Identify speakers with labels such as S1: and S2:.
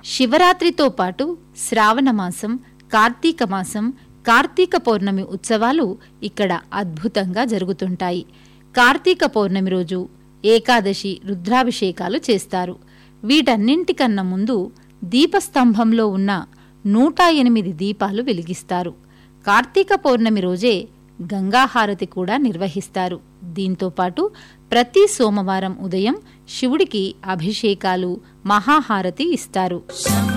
S1: శివరాత్రితో పాటు శ్రావణ మాసం కార్తీక మాసం కార్తీక పౌర్ణమి ఉత్సవాలు ఇక్కడ అద్భుతంగా జరుగుతుంటాయి కార్తీక పౌర్ణమి రోజు ఏకాదశి రుద్రాభిషేకాలు చేస్తారు వీటన్నింటికన్నా ముందు దీపస్తంభంలో ఉన్న నూట ఎనిమిది దీపాలు వెలిగిస్తారు కార్తీక పౌర్ణమి రోజే గంగాహారతి కూడా నిర్వహిస్తారు దీంతో పాటు ప్రతి సోమవారం ఉదయం శివుడికి అభిషేకాలు మహాహారతి ఇస్తారు